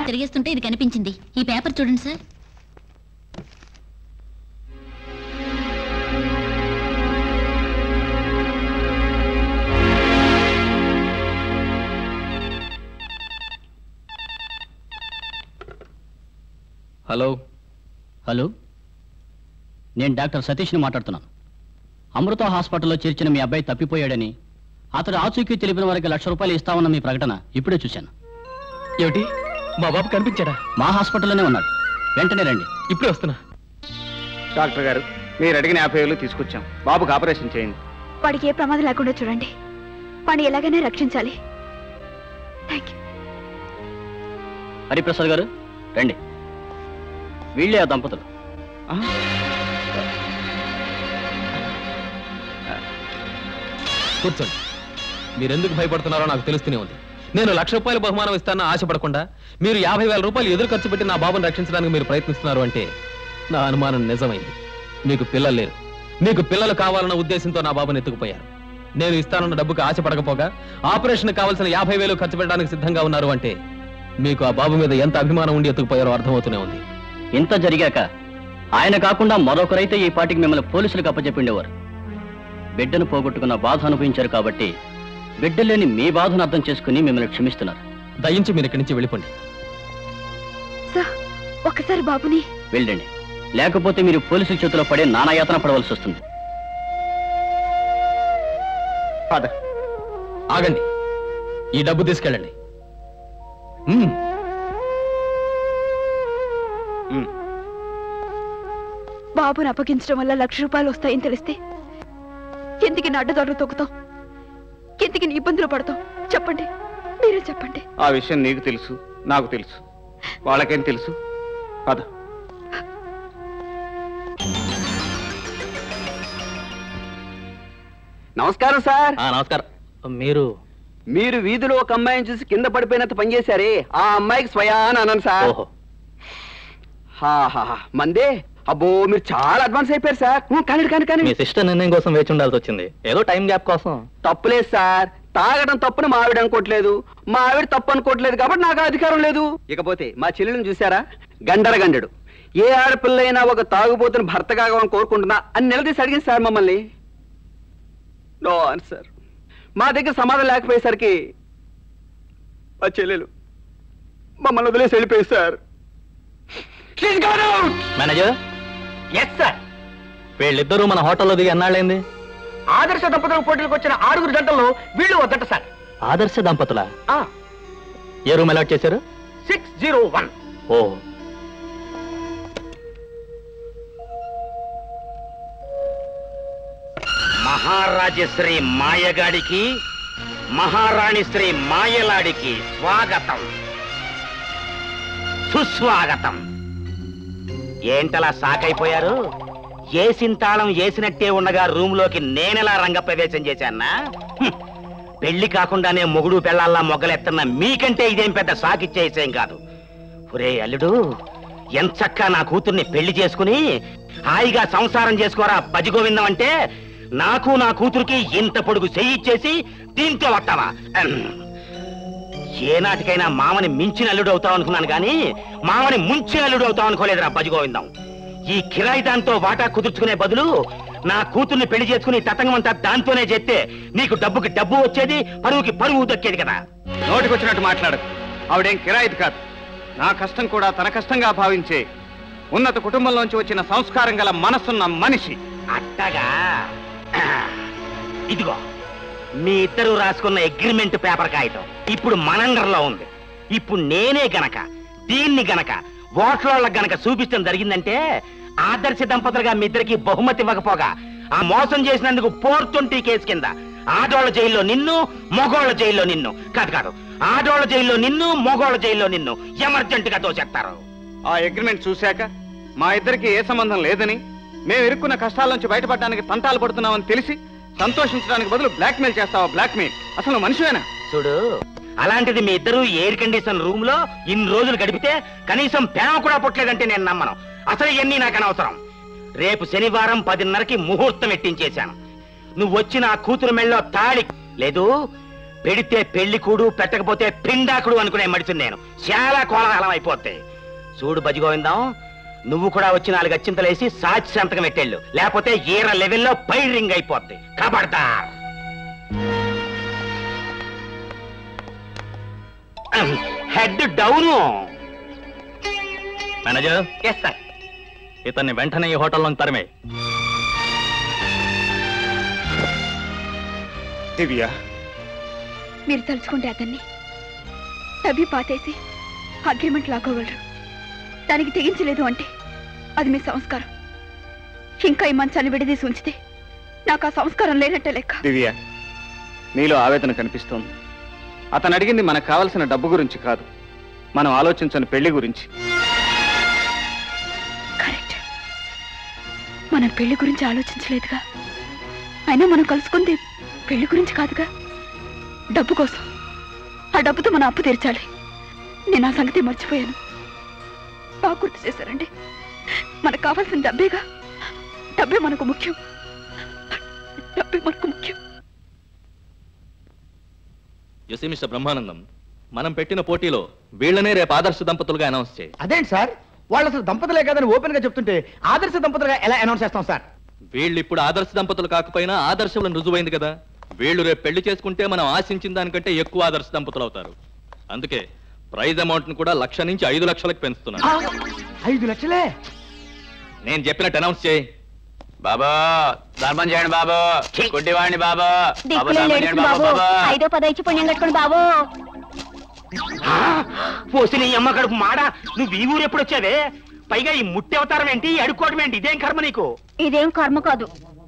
తిరిగేస్తుంటే ఇది కనిపించింది ఈ పేపర్ చూడండి సార్ హలో హలో నేను డాక్టర్ సతీష్ని మాట్లాడుతున్నాను అమృత హాస్పిటల్లో చేర్చిన మీ అబ్బాయి తప్పిపోయాడని అతడు ఆచూకీ తెలిపిన వారికి లక్ష రూపాయలు ఇస్తామన్న మీ ప్రకటన ఇప్పుడే చూశాను ఏమిటి మా బాబు కనిపించాడా మా హాస్పిటల్లోనే ఉన్నాడు వెంటనే రండి ఇప్పుడే వస్తున్నా డాక్టర్ గారు మీరు అడిగిన యాభై వేలు తీసుకొచ్చాం బాబుకి ఆపరేషన్ చేయండి వాడికి ఏ ప్రమాదం లేకుండా చూడండి వాడిని ఎలాగైనా రక్షించాలి థ్యాంక్ యూ హరిప్రసాద్ గారు రండి వీళ్ళే ఆ దంపతులు కూర్చోండి మీరెందుకు భయపడుతున్నారో నాకు తెలుస్తూనే ఉంది నేను లక్ష రూపాయల బహుమానం ఇస్తానని ఆశపడకుండా మీరు యాభై వేల రూపాయలు ఎదురు ఖర్చు పెట్టి నా బాబుని రక్షించడానికి మీరు ప్రయత్నిస్తున్నారు అంటే నా అనుమానం నిజమైంది మీకు పిల్లలు లేరు మీకు పిల్లలు కావాలన్న ఉద్దేశంతో నా బాబుని ఎత్తుకుపోయారు నేను ఇస్తానన్న డబ్బుకి ఆశపడకపోగా ఆపరేషన్ కావాల్సిన యాభై వేలు ఖర్చు పెట్టడానికి సిద్ధంగా ఉన్నారు అంటే మీకు ఆ బాబు మీద ఎంత అభిమానం ఉండి ఎత్తుకుపోయారో అర్థమవుతూనే ఉంది ఇంత జరిగాక ఆయన కాకుండా మరొకరైతే ఈ పాటికి మిమ్మల్ని పోలీసులకు అప్పచెప్పిండేవారు బిడ్డను పోగొట్టుకున్న బాధ అనుభవించారు కాబట్టి బిడ్డ లేని మీ బాధను అర్థం చేసుకుని మిమ్మల్ని క్షమిస్తున్నారు దయించి మీరు ఇక్కడి నుంచి వెళ్ళిపోండి సార్ ఒక్కసారి బాబుని వెళ్ళండి లేకపోతే మీరు పోలీసుల చేతిలో పడే నానాయాతన పడవలసి వస్తుంది ఫాదర్ ఆగండి ఈ డబ్బు తీసుకెళ్ళండి మ్మ్. బాబుని అప్పగించడం వల్ల లక్ష రూపాయలు వస్తాయని తెలిస్తే ఎందుకు అడ్డదారులు తొక్కుతాం ఎందుకు ఇబ్బందులు పడతాం చెప్పండి మీరే చెప్పండి ఆ విషయం నీకు తెలుసు నాకు తెలుసు వాళ్ళకేం తెలుసు పద నమస్కారం సార్ నమస్కారం మీరు మీరు వీధిలో ఒక అమ్మాయిని చూసి కింద పడిపోయినంత పనిచేశారే ఆ అమ్మాయికి స్వయాన అన్నాను సార్ హాహాహా. మందే అబ్బో మీరు చాలా అడ్వాన్స్ అయిపోయారు సార్ ఊ, కానివ్వండి కానీ కానీ సిస్టర్ నిర్ణయం కోసం వేచి ఉండాల్సి వచ్చింది ఏదో టైం గ్యాప్ కోసం తప్పులేదు సార్ తాగడం తప్పుని మా ఆవిడ అనుకోవట్లేదు మా ఆవిడ తప్పు అనుకోవట్లేదు కాబట్టి నాకు ఆ అధికారం లేదు ఇకపోతే మా చెల్లెలను చూసారా గండర గండడు ఏ ఆడపిల్లైనా ఒక తాగుబోతుని భర్త కావాలని కోరుకుంటున్నా అని నిలదీసి అడిగింది సార్ మమ్మల్ని నో ఆన్సర్ మా దగ్గర సమాధానం లేకపోయేసరికి మా చెల్లెలు మమ్మల్ని వదిలేసి వెళ్ళిపోయింది సార్ మేనేజర్ ఎస్ సార్ వీళ్ళిద్దరూ మన హోటల్లో దిగి అన్నాళ్ళైంది ఆదర్శ దంపతులకు పోటీలకు వచ్చిన ఆరుగురు జంటల్లో వీళ్ళు వద్దట సార్ ఆదర్శ దంపతుల ఏ రూమ్ అలాట్ చేశారు సిక్స్ జీరో వన్ ఓ మహారాజశ్రీ మాయగాడికి మహారాణి శ్రీ మాయలాడికి స్వాగతం సుస్వాగతం ఏంటలా సాకైపోయారు ఏసిన తాళం ఏసినట్టే ఉండగా రూమ్లోకి నేనెలా రంగప్రవేశం చేశానా హ్మ్. పెళ్లి కాకుండానే మొగుడు పెళ్ళాల్లా మొగ్గలెత్తన్న మీకంటే ఇదేం పెద్ద సాకిచ్చే విషయం కాదు ఒరే అల్లుడు ఎంచక్కా నా కూతుర్ని పెళ్లి చేసుకుని హాయిగా సంసారం చేసుకోరా బజిగోవిందం అంటే నాకు నా కూతురికి ఇంత పొడుగు చెయ్యిచ్చేసి దీంతో వస్తావా అహం. ఏనాటికైనా మామని మించిన అల్లుడు అవుతావు అనుకున్నాను కానీ మామని ముంచిన అల్లుడు అవుతావు అనుకోలేదురా బజిగోవిందం ఈ కిరాయి దాంతో వాటా కుదుర్చుకునే బదులు నా కూతుర్ని పెళ్లి చేసుకుని తతంగమంతా దాంతోనే చేస్తే నీకు డబ్బుకి డబ్బు వచ్చేది పరువుకి పరువు దక్కేది కదా నోటికొచ్చినట్టు మాట్లాడకు ఆవిడేం కిరాయిది కాదు నా కష్టం కూడా తన కష్టంగా భావించే ఉన్నత కుటుంబంలోంచి వచ్చిన సంస్కారం గల మనసున్న మనిషి అట్టగా ఇదిగో మీ ఇద్దరు రాసుకున్న అగ్రిమెంట్ పేపర్ కాగితం ఇప్పుడు మనందరిలో ఉంది ఇప్పుడు నేనే గనక దీన్ని గనక ఓట్లోళ్ళకి గనక చూపించడం జరిగిందంటే ఆదర్శ దంపతులుగా మీ ఇద్దరికి బహుమతి ఇవ్వకపోగా ఆ మోసం చేసినందుకు ఫోర్ ట్వంటీ కేసు కింద ఆడోళ్ళ జైల్లో నిన్ను మగోళ్ళ జైల్లో నిన్ను కాదు కాదు ఆడోళ్ళ జైల్లో నిన్ను మగోళ్ళ జైల్లో నిన్ను ఎమర్జెంట్ గా తోసేస్తారు ఆ అగ్రిమెంట్ చూశాక మా ఇద్దరికి ఏ సంబంధం లేదని మేము ఇరుక్కున్న కష్టాల నుంచి బయటపడడానికి తంటాలు పడుతున్నామని తెలిసి సంతోషించడానికి బదులు బ్లాక్మెయిల్ చేస్తావా బ్లాక్మెయిల్ అసలు నువ్వు మనిషివేనా చూడు అలాంటిది మీ ఇద్దరు ఎయిర్ కండిషన్ రూమ్ లో ఇన్ని రోజులు గడిపితే కనీసం ప్రేమ కూడా పుట్టలేదంటే నేను నమ్మను అసలు ఇవన్నీ నాకు అనవసరం రేపు శనివారం పదిన్నరకి ముహూర్తం ఎట్టించేశాను నువ్వు వచ్చి నా కూతురు మెళ్ళో తాళి లేదు పెడితే పెళ్లి కూడు పెట్టకపోతే పిండాకుడు అనుకునే మడిచింది నేను చాలా కోలాహలం అయిపోద్ది చూడు బజిగోవిందం నువ్వు కూడా వచ్చి నాలుగు అచ్చింతలేసి సాచి సంతకం పెట్టేళ్ళు లేకపోతే ఈర లెవెల్లో పై రింగ్ అయిపోద్ది కబడ్దార్ head down manager yes sir ఇతన్ని వెంటనే ఈ హోటల్లో తరిమే దివ్య మీరు తలుచుకుంటే అతన్ని తవ్వి పాతేసి అగ్రిమెంట్ లాక్కోగలరు దానికి తెగించలేదు అంటే అది మీ సంస్కారం ఇంకా ఈ మంచాన్ని విడదీసి ఉంచితే నాకు ఆ సంస్కారం లేనట్టే లెక్క దివ్య నీలో ఆవేదన కనిపిస్తోంది అతను అడిగింది మనకు కావలసిన డబ్బు గురించి కాదు మనం ఆలోచించని పెళ్లి గురించి కరెక్ట్ మనం పెళ్లి గురించి ఆలోచించలేదుగా అయినా మనం కలుసుకుంది పెళ్లి గురించి కాదుగా డబ్బు కోసం ఆ డబ్బుతో మన అప్పు తీర్చాలి నేను ఆ సంగతి మర్చిపోయాను బాగా గుర్తు చేశారండి మనకు కావాల్సిన డబ్బేగా డబ్బే మనకు ముఖ్యం డబ్బే మనకు ముఖ్యం యుసి మిస్టర్ బ్రహ్మానందం మనం పెట్టిన పోటీలో వీళ్ళనే రేపు ఆదర్శ దంపతులుగా అనౌన్స్ చేయి అదేంటి సార్ వాళ్ళు అసలు దంపతులే కాదని ఓపెన్ గా చెప్తుంటే ఆదర్శ దంపతులుగా ఎలా అనౌన్స్ చేస్తాం సార్ వీళ్ళు ఇప్పుడు ఆదర్శ దంపతులు కాకపోయినా ఆదర్శంలో రుజువైంది కదా వీళ్ళు రేపు పెళ్లి చేసుకుంటే మనం ఆశించిన దానికంటే ఎక్కువ ఆదర్శ దంపతులు అవుతారు అందుకే ప్రైజ్ అమౌంట్ ను కూడా లక్ష నుంచి ఐదు లక్షలకు పెంచుతున్నాను ఐదు లక్షలే నేను చెప్పినట్టు అనౌన్స్ చేయి బాబా ధర్మం చేయండి బాబు గుడ్డివాడిని బాబు బాబు దిక్కులే ధర్మం లేడుచు చేయండి బాబు బాబు ఐదో పదో ఇచ్చి పుణ్యం కట్టుకుని బాబు పోసి నీ అమ్మ కడుపు మాడ నువ్వు ఈ ఊరు ఎప్పుడు వచ్చావే పైగా ఈ ముట్టి అవతారం ఏంటి ఈ అడుక్కోవడం ఏంటి ఇదేం కర్మ నీకు ఇదేం కర్మ కాదు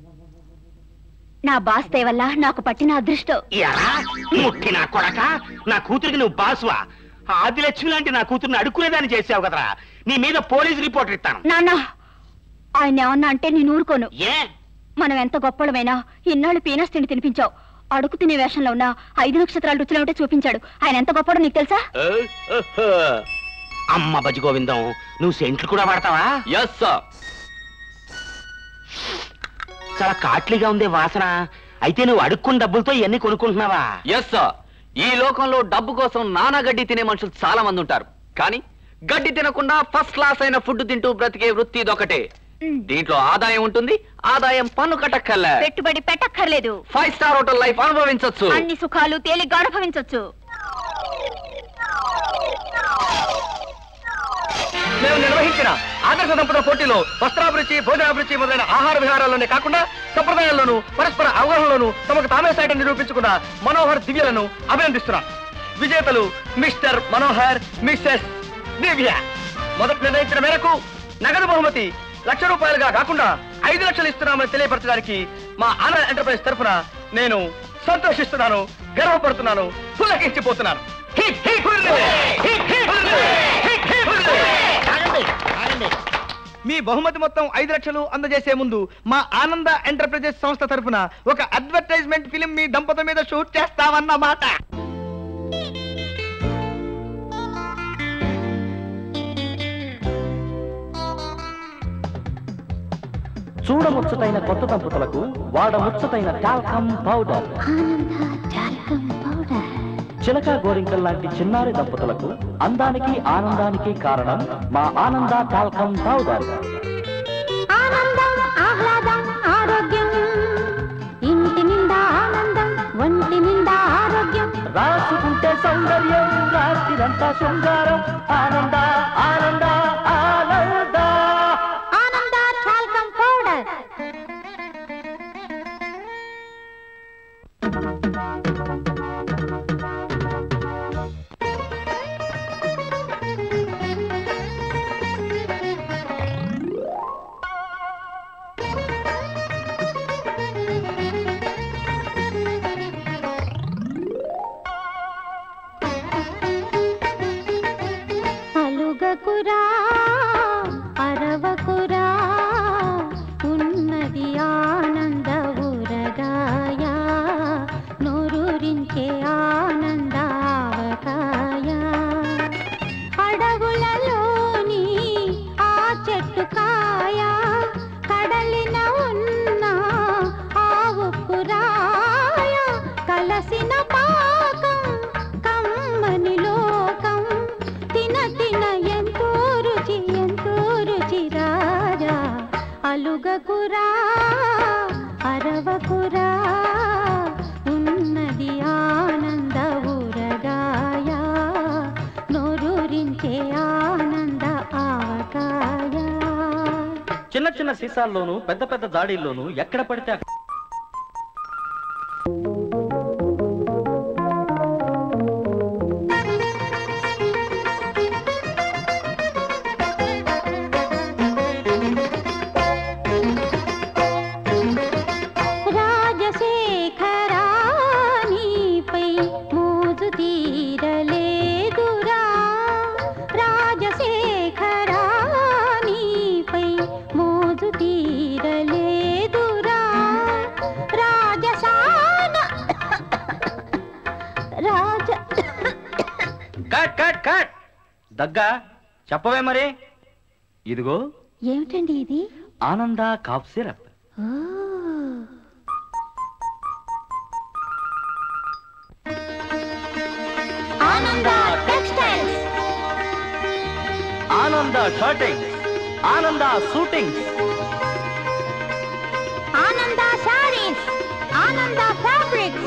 నా బాస్తే వల్ల నాకు పట్టిన అదృష్టం ఎరా ముట్టి నా కొడక నా కూతురికి నువ్వు బాసువా ఆదిలక్ష్మి లాంటి నా కూతుర్ని అడుక్కునేదాన్ని చేసావు కదరా నీ మీద పోలీస్ రిపోర్ట్ ఇస్తాను నాన్న ఆయన ఏమన్నా అంటే నేను ఊరుకోను ఏ మనం ఎంత గొప్పలమైనా ఇన్నాళ్ళు పీనస్ తిండి తినిపించావు అడుగు తినే వేషంలో ఉన్న ఐదు నక్షత్రాల రుచులు ఉంటే చూపించాడు ఆయన ఎంత గొప్పడో నీకు తెలుసా ఓ, ఓహో. అమ్మ బజ్జి గోవిందం నువ్వు సెంట్లు కూడా వాడతావా ఎస్ సార్ చాలా కాట్లీగా ఉందే వాసన అయితే నువ్వు అడుక్కున్న డబ్బులతో ఇవన్నీ కొనుక్కుంటున్నావా ఎస్ సార్ ఈ లోకంలో డబ్బు కోసం నానా గడ్డి తినే మనుషులు చాలా మంది ఉంటారు కానీ గడ్డి తినకుండా ఫస్ట్ క్లాస్ అయిన ఫుడ్ తింటూ బ్రతికే వృత్తి ఇదొకటే దీంట్లో ఆదాయం ఉంటుంది ఆదాయం పన్ను కట్టక్కర్లే పెట్టుబడి పెట్టక్కర్లేదు ఫైవ్ స్టార్ హోటల్ లైఫ్ అనుభవించొచ్చు అన్ని సుఖాలు తేలిగ్గా అనుభవించొచ్చు మేము నిర్వహించిన ఆదర్శ దంపతుల పోటీలో వస్త్రాభిరుచి భోజనాభిరుచి మొదలైన ఆహార విహారాల్లోనే కాకుండా సంప్రదాయాల్లోనూ పరస్పర అవగాహనలోనూ తమకు తామే సైతం నిరూపించుకున్న మనోహర్ దివ్యలను అభినందిస్తున్నాం విజేతలు మిస్టర్ మనోహర్ మిస్సెస్ దివ్య మొదట నిర్ణయించిన మేరకు నగదు బహుమతి లక్ష రూపాయలుగా కాకుండా ఐదు లక్షలు ఇస్తున్నామని తెలియపరచడానికి మా ఆనంద్ ఎంటర్ప్రైజ్ తరఫున నేను సంతోషిస్తున్నాను గర్వపడుతున్నాను పుల్లకించిపోతున్నాను hip hip hurray! Hip hip hurray! Hip hip hurray! మీ బహుమతి మొత్తం ఐదు లక్షలు అందజేసే ముందు మా ఆనంద ఎంటర్ప్రైజెస్ సంస్థ తరఫున ఒక అడ్వర్టైజ్మెంట్ ఫిలిం మీ దంపతుల మీద షూట్ చేస్తామన్నమాట చూడముచ్చటైన కొత్త దంపతులకు వాడముచ్చటైన టాల్కమ్ పౌడర్ చిలక గోరింకల్ లాంటి చిన్నారి దంపతులకు అందానికి ఆనందానికి కారణం మా ఆనంద టాల్కమ్ పౌడర్ ఆనందం ఆహ్లాదం ఆరోగ్యం ఇంటి నిండా ఆనందం ఒంటి నిండా ఆరోగ్యం రాసుకుంటే సౌందర్యం రాత్రిరంతా శృంగారం ఆనంద ఆనంద ఆనంద ఆనంద టాల్కం పౌడర్ అలుగకురా అరవకురా ఉన్నది ఆనంద ఊరగాయ నోరూరించే ఆనందావకాయ అడవులలోని ఆ చెట్టు కాయ కడలిన ఉన్న ఆ ఉప్పురాయ కలసిన పాయ తిన తిన ఎంతో రుచి ఎంతో రుచి రాజా అలుగకురా అరవకురా ఉన్నది ఆనంద ఊరగాయ నోరూరించే ఆనంద ఆవకాయ చిన్న చిన్న సీసాల్లోనూ పెద్ద పెద్ద జాడీల్లోనూ ఎక్కడ పడితే అక్కడ రాజశేఖరా నీపై మోజు తీరలేదురా రాజశేఖరా నీపై మోజు తీరలేదురా రాజసాన రాజ కట్ కట్ కట్ దగ్గా చెప్పవే మరి ఇదిగో ఏమిటండి ఇది ఆనంద కాఫ్ సిరప్ ఓ ఆనంద టెక్స్టైల్స్ ఆనంద షర్టింగ్ ఆనంద షూటింగ్ ఆనంద సారీస్ ఆనంద ఫ్యాబ్రిక్స్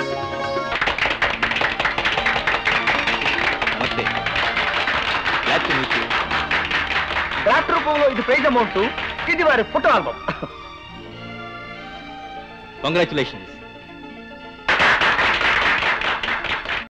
నమస్తే glad to meet you doctor రూపంలో ఇది ప్రైజ్ అమౌంట్ ఇది వారి ఫోటో ఆల్బమ్ కంగ్రాచులేషన్స్